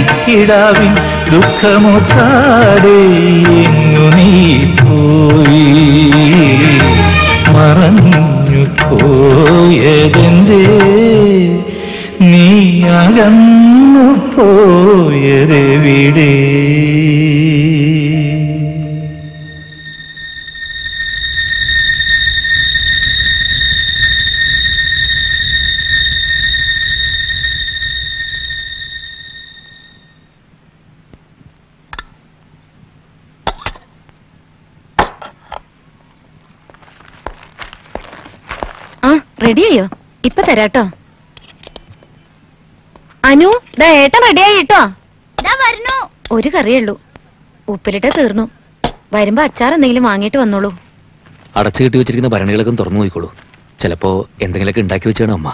കിടാവിൻ ദുഃഖമൊട്ടാതെ എങ്ങു നീ പോയി മറഞ്ഞു പോയതെന്തേ നീ അകന്നു പോയതെവിടെ ആ റെഡിയായോ ഇപ്പൊ തരാട്ടോ അനു ദാ ഏട്ടൻ റെഡിയായി കേട്ടോ വരുന്നു ഒരു കറിയുള്ളൂ ഉപ്പിലിട്ട് തീർന്നു വരുമ്പോ അച്ചാർ എന്തെങ്കിലും വാങ്ങിയിട്ട് വന്നോളൂ അടച്ചു കെട്ടി വെച്ചിരിക്കുന്ന ഭരണികളൊക്കെ തുറന്നു നോക്കിക്കോളൂ ചിലപ്പോ എന്തെങ്കിലുമൊക്കെ ഉണ്ടാക്കി വെച്ചാണ് അമ്മ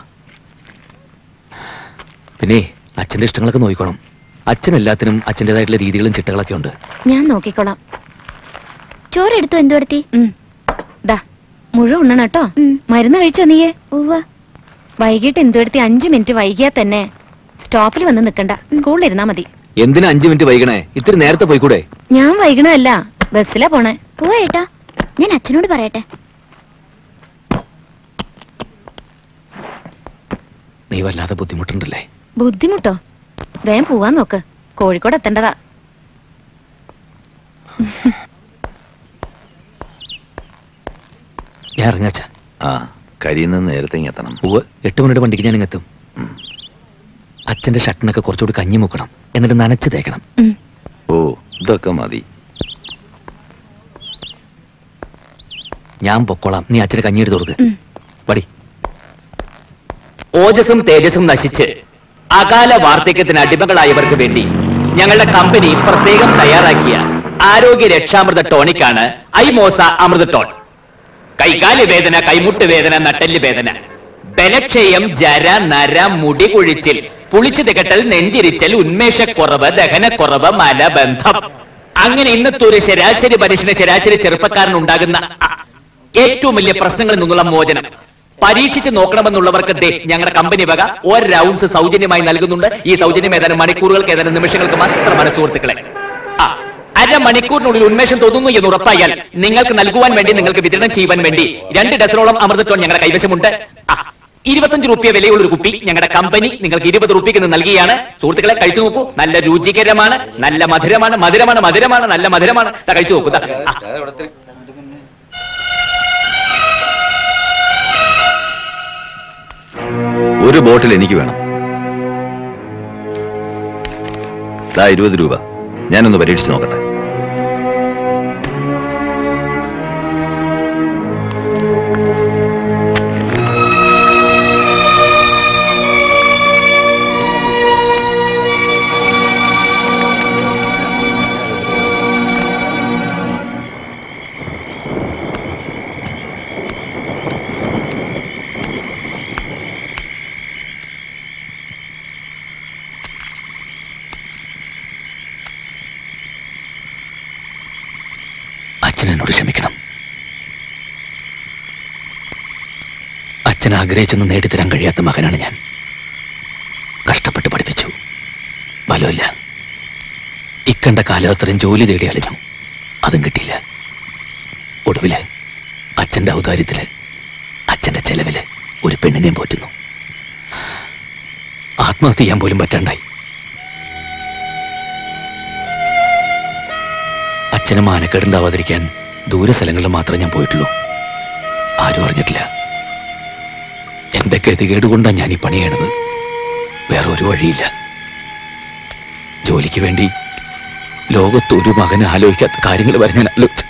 പിന്നെ അച്ഛന്റെ ഇഷ്ടങ്ങളൊക്കെ നോക്കിക്കോണം അച്ഛൻ എല്ലാത്തിനും അച്ഛൻ്റെതായിട്ടുള്ള രീതികളും ചിട്ടകളൊക്കെ ഉണ്ട് ഞാൻ നോക്കിക്കോളാം ചോറെടുത്തു എന്തുവരുത്തി ഉം. ദാ മുഴുവൻ ഉണ്ണണം കേട്ടോ മരുന്ന് കഴിച്ചോ നീയെ വൈകിട്ട് എന്തുവരുത്തി അഞ്ചു മിനിറ്റ് വൈകിയാ തന്നെ സ്റ്റോപ്പിൽ വന്ന് നിക്കണ്ട സ്കൂളിൽ ഇരുന്നാ മതി എന്തിനാ അഞ്ചു മിനിറ്റ് വൈകണേ ഇത്തിരി നേരത്തെ പോയിക്കൂടെ ഞാൻ വൈകണല്ല ബസ്സിലാ പോണേ പോയേട്ടാ ഞാൻ അച്ഛനോട് പറയട്ടെ നീ വല്ലാതെ ബുദ്ധിമുട്ടുണ്ടല്ലേ ബുദ്ധിമുട്ടോ വേഗം പോവാൻ നോക്ക് കോഴിക്കോട് എത്തേണ്ടതാ ഞാൻ ഇറങ്ങാച്ച ആ കഴിയുന്നത് നേരത്തെ ഇങ്ങ് എത്തണം ഉവ്വ് എട്ട് മണിയുടെ വണ്ടിക്ക് ഞാൻ ഇങ്ങെത്തും അച്ഛന്റെ ഷർട്ടിനൊക്കെ കുറച്ചുകൂടി കഞ്ഞി മുക്കണം എന്നിട്ട് നനച്ച് തേക്കണം ഓ ഇതൊക്കെ മതി ഞാൻ പൊക്കോളാം നീ അച്ഛന് കഞ്ഞി എടുത്ത് കൊടുക്ക് ഉം. പടി ഓജസ്സും തേജസ്സും നശിച്ച് അകാല വാർദ്ധക്യത്തിന് അടിമകളായവർക്ക് വേണ്ടി ഞങ്ങളുടെ കമ്പനി പ്രത്യേകം തയ്യാറാക്കിയ ആരോഗ്യ രക്ഷാമൃത ടോണിക്കാണ് ഐമോസ അമൃത ടോൺ കൈകാല് വേദന കൈമുട്ട് വേദന നട്ടെല്ല് വേദന ബലക്ഷയം ജര നര മുടി കൊഴിച്ചിൽ പുളിച്ചു തികട്ടൽ നെഞ്ചിരിച്ചൽ ഉന്മേഷക്കുറവ് ദഹനക്കുറവ് മലബന്ധം അങ്ങനെ ഇന്നത്തെ ഒരു ശരാശരി മനുഷ്യന് ശരാശരി ചെറുപ്പക്കാരൻ ഉണ്ടാകുന്ന അ- ഏറ്റവും വലിയ പ്രശ്നങ്ങളിൽ നിന്നുള്ള മോചനം പരീക്ഷിച്ച് നോക്കണമെന്നുള്ളവർക്ക് ദേ ഞങ്ങളുടെ കമ്പനി വക ഒരു റൗണ്ട്സ് സൗജന്യമായി നൽകുന്നുണ്ട് ഈ സൗജന്യം ഏതാനും മണിക്കൂറുകൾക്ക് ഏതാനും നിമിഷങ്ങൾക്ക് മാത്രമാണ് സുഹൃത്തുക്കളെ ആ അര മണിക്കൂറിനുള്ളിൽ ഉന്മേഷം തോന്നുന്നു എന്ന് ഉറപ്പായാൽ നിങ്ങൾക്ക് നൽകുവാൻ വേണ്ടി നിങ്ങൾക്ക് വിതരണം ചെയ്യുവാൻ വേണ്ടി രണ്ട് ഡസറോളം അമൃതത്തോൺ ഞങ്ങളുടെ കൈവശമുണ്ട് ആ ഇരുപത്തഞ്ച് റുപ്യ വിലയുള്ള ഒരു കുപ്പി ഞങ്ങളുടെ കമ്പനി നിങ്ങൾക്ക് ഇരുപത് റുപ്യക്ക് ഇന്ന് നൽകിയാണ് സുഹൃത്തുക്കളെ കഴിച്ചു നോക്കൂ നല്ല രുചികരമാണ് നല്ല മധുരമാണ് മധുരമാണ് മധുരമാണ് നല്ല മധുരമാണ് ദാ കഴിച്ചു നോക്കൂ ദാ. ആ. ഒരു ബോട്ടിൽ എനിക്ക് വേണം ദാ ഇരുപത് രൂപ ഞാനൊന്ന് പരീക്ഷിച്ച് നോക്കട്ടെ അച്ഛൻ എന്നോട് ക്ഷമിക്കണം അച്ഛൻ ആഗ്രഹിച്ചൊന്നും നേടിത്തരാൻ കഴിയാത്ത മകനാണ് ഞാൻ കഷ്ടപ്പെട്ട് പഠിപ്പിച്ചു ബലമില്ല ഇക്കണ്ട കാലം അത്രയും ജോലി തേടി അലഞ്ഞു അതും കിട്ടിയില്ല ഒടുവില് അച്ഛന്റെ ഔദാര്യത്തില് അച്ഛന്റെ ചെലവില് ഒരു പെണ്ണിനെയും പോറ്റുന്നു ആത്മഹത്യ ചെയ്യാൻ പോലും പറ്റാണ്ടായി അച്ഛന് മാനക്കേടുണ്ടാവാതിരിക്കാൻ ദൂര സ്ഥലങ്ങളിൽ മാത്രമേ ഞാൻ പോയിട്ടുള്ളൂ ആരും അറിഞ്ഞിട്ടില്ല എന്റെ ഗതികേട് കൊണ്ടാണ് ഞാൻ ഈ പണി ചെയ്യണത് വേറെ ഒരു വഴിയില്ല ജോലിക്ക് വേണ്ടി ലോകത്ത് ഒരു മകന് ആലോചിക്കാത്ത കാര്യങ്ങൾ വരെ ഞാൻ ആലോചിച്ചു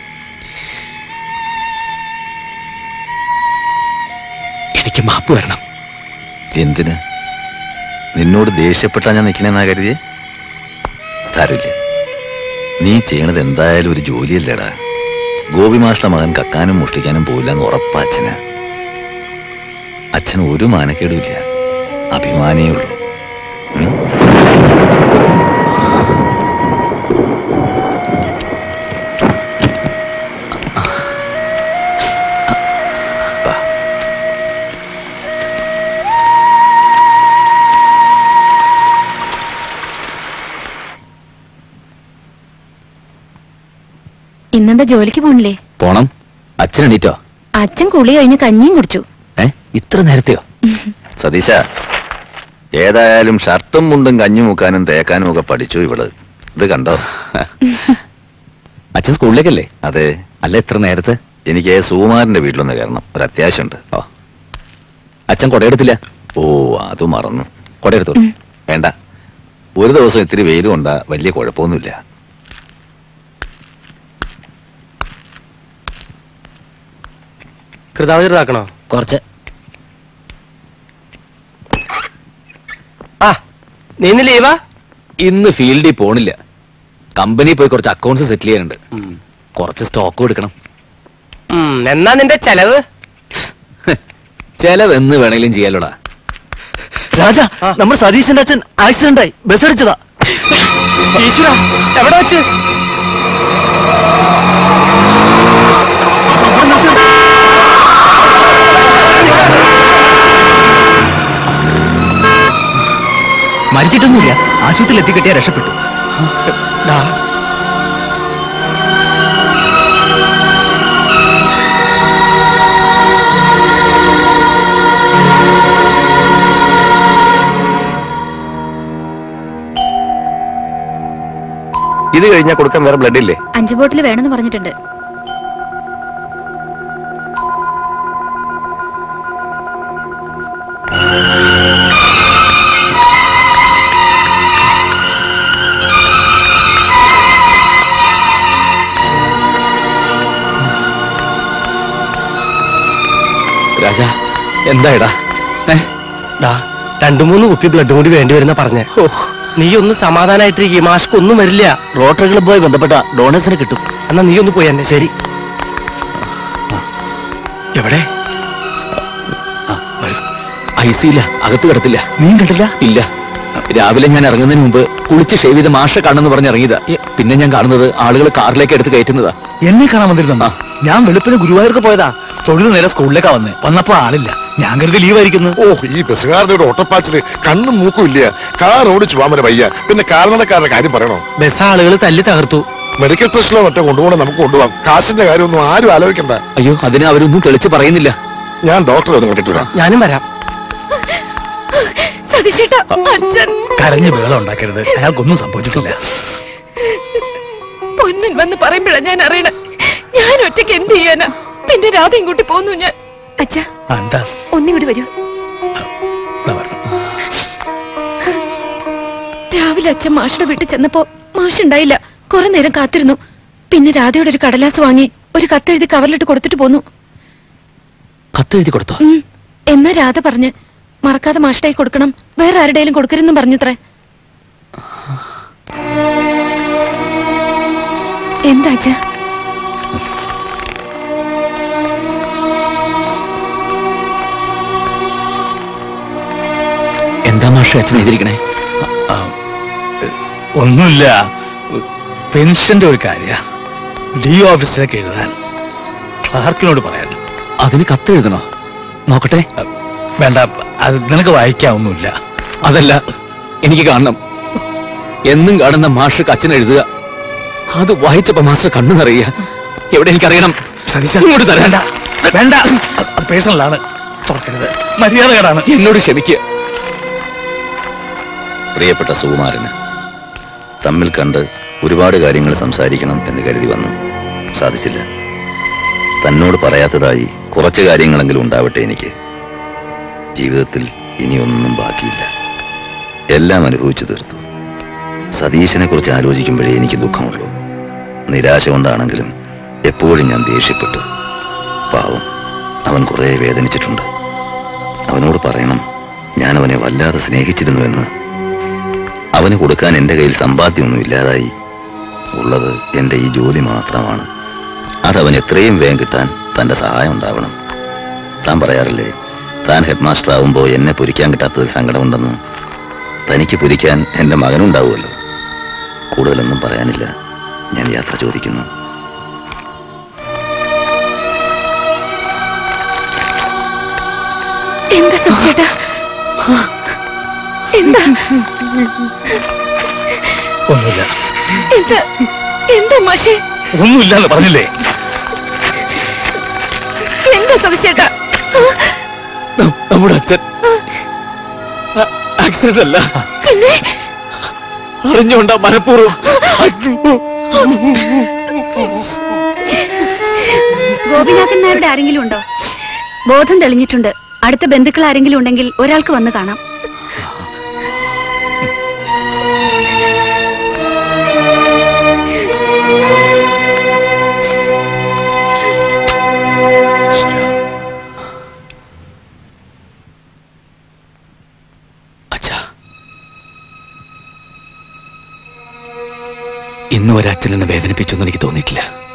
എനിക്ക് മാപ്പ് വരണം എന്തിന് നിന്നോട് ദേഷ്യപ്പെട്ടാ ഞാൻ നിൽക്കണെന്നാ കരുതിയേ സാരമില്ല നീ ചെയ്യണത് എന്തായാലും ഒരു ജോലിയല്ലേടാ ഗോപിമാഷ്ട മകൻ കക്കാനും മോഷ്ടിക്കാനും പോയില്ല എന്ന് ഉറപ്പാ അച്ഛന് അച്ഛന് ഒരു മാനക്കേടുമില്ല അഭിമാനേ ഉള്ളൂ ഉം? ബാ. ഇന്നെന്താ ജോലിക്ക് പോണില്ലേ പോണം അച്ഛൻ എണീറ്റോ അച്ഛൻ കുളി കഴിഞ്ഞ് കഞ്ഞിയും കുടിച്ചു ഏ ഇത്ര നേരത്തെയോ സതീശ ഏതായാലും ഷർട്ടും മുണ്ടും കഞ്ഞി മുക്കാനും തേക്കാനും ഒക്കെ പഠിച്ചു ഇവള് ഇത് കണ്ടോ അച്ഛൻ സ്കൂളിലേക്കല്ലേ അതെ അല്ല ഇത്ര നേരത്തെ എനിക്ക് സുകുമാരന്റെ വീട്ടിലൊന്ന് കയറണം ഒരു അത്യാവശ്യമുണ്ട് ഓ അച്ഛൻ കൊടയെടുത്തില്ല ഓ അത് മറന്നു കൊടയെടുത്തു വേണ്ട ഒരു ദിവസം ഇത്തിരി വെയിലും ഉണ്ടാ വലിയ കുഴപ്പമൊന്നുമില്ല കൃതാവചിതാക്കണോ കുറച്ച് ആ നീ ഇന്ന് ലീവാ ഇന്ന് ഫീൽഡിൽ പോണില്ല കമ്പനി പോയി കുറച്ച് അക്കൗണ്ട്സ് സെറ്റിൽ ചെയ്യാനുണ്ട് കുറച്ച് സ്റ്റോക്കും എടുക്കണം ഉം, എന്നാ നിന്റെ ചെലവ് ചെലവ് എന്ന് വേണേലും ചെയ്യാലോടാ രാജ നമ്മുടെ സതീശന്റെ അച്ഛൻ ആക്സിഡന്റ് ആയി ബസ് അടിച്ചതാ ഈശ്വര എവിടെ വെച്ച് മരിച്ചിട്ടൊന്നുമില്ല ആശുപത്രിയിൽ എത്തിക്കെട്ടിയാ രക്ഷപ്പെട്ടു ഡാ, ഇത് കഴിഞ്ഞാൽ കൊടുക്കാൻ വേറെ ബ്ലഡ് ഇല്ലേ അഞ്ചു ബോട്ടിൽ വേണമെന്ന് പറഞ്ഞിട്ടുണ്ട് രാജ എന്തായടാ ഏ ഡാ രണ്ടു മൂന്ന് കുപ്പി ബ്ലഡും കൂടി വേണ്ടി വരുന്ന പറഞ്ഞേ നീ ഒന്ന് സമാധാനായിട്ടിരിക്കും മാഷ്ക്ക് ഒന്നും വരില്ല റോട്ടറി ക്ലബ്ബുമായി ബന്ധപ്പെട്ട ഡോണേഴ്സിന് കിട്ടും എന്നാ നീ ഒന്ന് പോയി എന്നെ ശരി എവിടെ ഐ സിയില്ല അകത്ത് കിടത്തില്ല നീ കണ്ടില്ല ഇല്ല രാവിലെ ഞാൻ ഇറങ്ങുന്നതിന് മുമ്പ് കുളിച്ച് ഷേവ് ചെയ്ത് മാഷ കാണുമെന്ന് പറഞ്ഞ് ഇറങ്ങിയതാ പിന്നെ ഞാൻ കാണുന്നത് ആളുകൾ കാറിലേക്ക് എടുത്ത് കയറ്റുന്നതാ എന്നെ കാണാൻ വന്നിരുന്ന ആ. ഞാൻ വെളുപ്പിന് ഗുരുവായൂർക്ക് പോയതാ തൊഴുത് നേരെ സ്കൂളിലേക്കാ വന്നേ വന്നപ്പോ ആളില്ല ഞാൻ കരുതി ലീവായിരിക്കുന്നു ഓ ഈ ബസ്സുകാരുടെ ഒരു ഓട്ടപ്പാച്ചില് കണ്ണും മൂക്കും ഇല്ല കാർ ഓടിച്ചു പോകാൻ വയ്യ പിന്നെ കാൽനടക്കാരുടെ കാര്യം പറയണോ ബസ് ആളുകൾ തല്ലി തകർത്തു മെഡിക്കൽ ടെസ്റ്റിലോ മറ്റോ കൊണ്ടുപോകണം നമുക്ക് കൊണ്ടുപോകാം കാശിന്റെ കാര്യമൊന്നും ആരും ആലോചിക്കണ്ട അയ്യോ അതിന് അവരൊന്നും തെളിച്ച് പറയുന്നില്ല ഞാൻ ഡോക്ടറെ ഒന്നും കണ്ടിട്ട് വരാം ഞാനും വരാം സതീശേട്ടാ അച്ഛൻ കരഞ്ഞ് ബഹളം ഉണ്ടാക്കരുത് അയാൾക്കൊന്നും സംഭവിച്ചിട്ടില്ല പൊന്നൻ വന്ന് പറയുമ്പോഴാ ഞാൻ അറിയണ ഞാൻ ഒറ്റയ്ക്ക് എന്ത് ചെയ്യാനാ പിന്നെ രാധയും കൂട്ടി പോന്നു ഞാൻ അച്ഛാ ആ, എന്താ ഒന്നും കൂടി വരൂ ദാ വരണം. രാവിലെ അച്ഛൻ മാഷയുടെ വീട്ടിൽ ചെന്നപ്പോ മാഷ് ഉണ്ടായില്ല കുറെ നേരം കാത്തിരുന്നു പിന്നെ രാധയുടെ ഒരു കടലാസ് വാങ്ങി ഒരു കത്തെഴുതി കവറിലിട്ട് കൊടുത്തിട്ട് പോന്നു കത്തെഴുതി കൊടുത്തോ ഉം. എന്നാ രാധ പറഞ്ഞ് മറക്കാതെ മാഷ്ടായി കൊടുക്കണം വേറെ ആരുടെയും കൊടുക്കരുതെന്നും പറഞ്ഞത്രേ എന്താ അച്ഛാ എന്താ മാഷ അച്ഛൻ എഴുതിയിരിക്കണേ ആ, ഒന്നുമില്ല പെൻഷന്റെ ഒരു കാര്യ ഡി ഓഫീസിലേക്ക് എഴുതാൻ ക്ലാർക്കിനോട് പറയാൻ അതിന് കത്തെഴുതണോ നോക്കട്ടെ വേണ്ട അത് നിനക്ക് വായിക്കാവൊന്നുമില്ല അതല്ല എനിക്ക് കാണണം എന്നും കാണുന്ന മാഷ് അച്ഛൻ എഴുതുക അത് വായിച്ചപ്പോ മാസ്റ്റർ കണ്ണു നിറയുക എവിടെ എനിക്കറിയണം സതീശ ഇങ്ങോട്ട് തരാൻ വേണ്ട വേണ്ട അത് അത് പേഴ്സണലാണ് തുറക്കരുത് മര്യാദകേടാണ് എന്നോട് ക്ഷമിക്കുക പ്രിയപ്പെട്ട സുകുമാരന് തമ്മിൽ കണ്ട് ഒരുപാട് കാര്യങ്ങൾ സംസാരിക്കണം എന്ന് കരുതി വന്നു സാധിച്ചില്ല തന്നോട് പറയാത്തതായി കുറച്ച് കാര്യങ്ങളെങ്കിലും ഉണ്ടാവട്ടെ എനിക്ക് ജീവിതത്തിൽ ഇനിയൊന്നും ബാക്കിയില്ല എല്ലാം അനുഭവിച്ചു തീർത്തു സതീശനെ കുറിച്ച് ആലോചിക്കുമ്പോഴേ എനിക്ക് ദുഃഖമുള്ളൂ നിരാശ കൊണ്ടാണെങ്കിലും എപ്പോഴും ഞാൻ ദേഷ്യപ്പെട്ടു പാവം അവൻ കുറേ വേദനിച്ചിട്ടുണ്ട് അവനോട് പറയണം ഞാൻ അവനെ വല്ലാതെ സ്നേഹിച്ചിരുന്നുവെന്ന് അവന് കൊടുക്കാൻ എൻ്റെ കയ്യിൽ സമ്പാദ്യമൊന്നും ഇല്ലാതായി ഉള്ളത് എൻ്റെ ഈ ജോലി മാത്രമാണ് അതവൻ എത്രയും വേഗം കിട്ടാൻ തൻ്റെ സഹായം ഉണ്ടാവണം താൻ പറയാറില്ലേ താൻ ഹെഡ് മാസ്റ്റർ ആവുമ്പോൾ എന്നെ പൊരിക്കാൻ കിട്ടാത്തതിൽ സങ്കടമുണ്ടെന്ന് തനിക്ക് പൊരിക്കാൻ എൻ്റെ മകനുണ്ടാവുമല്ലോ കൂടുതലൊന്നും പറയാനില്ല ഞാൻ യാത്ര ചോദിക്കുന്നു എന്താ സതീശേട്ടാ എന്താ ഒന്നുമില്ല എന്താ എന്താ മാഷേ ഒന്നുമില്ലാന്ന് പറഞ്ഞില്ലേ എന്താ സവിശേട്ടാ നം- നമ്മുടെ അച്ഛൻ ആക്സിഡന്റ് അല്ല അറിഞ്ഞോണ്ടാ മനഃപൂർവ്വം ഗോപിനാഥൻ നായരുടെ ആരെങ്കിലും ഉണ്ടോ ബോധം തെളിഞ്ഞിട്ടുണ്ട് അടുത്ത ബന്ധുക്കൾ ആരെങ്കിലും ഉണ്ടെങ്കിൽ ഒരാൾക്ക് വന്ന് കാണാം അച്ഛാ ഇന്ന് ഒരച്ഛൻ എന്നെ വേദനിപ്പിച്ചൊന്നും എനിക്ക് തോന്നിയിട്ടില്ല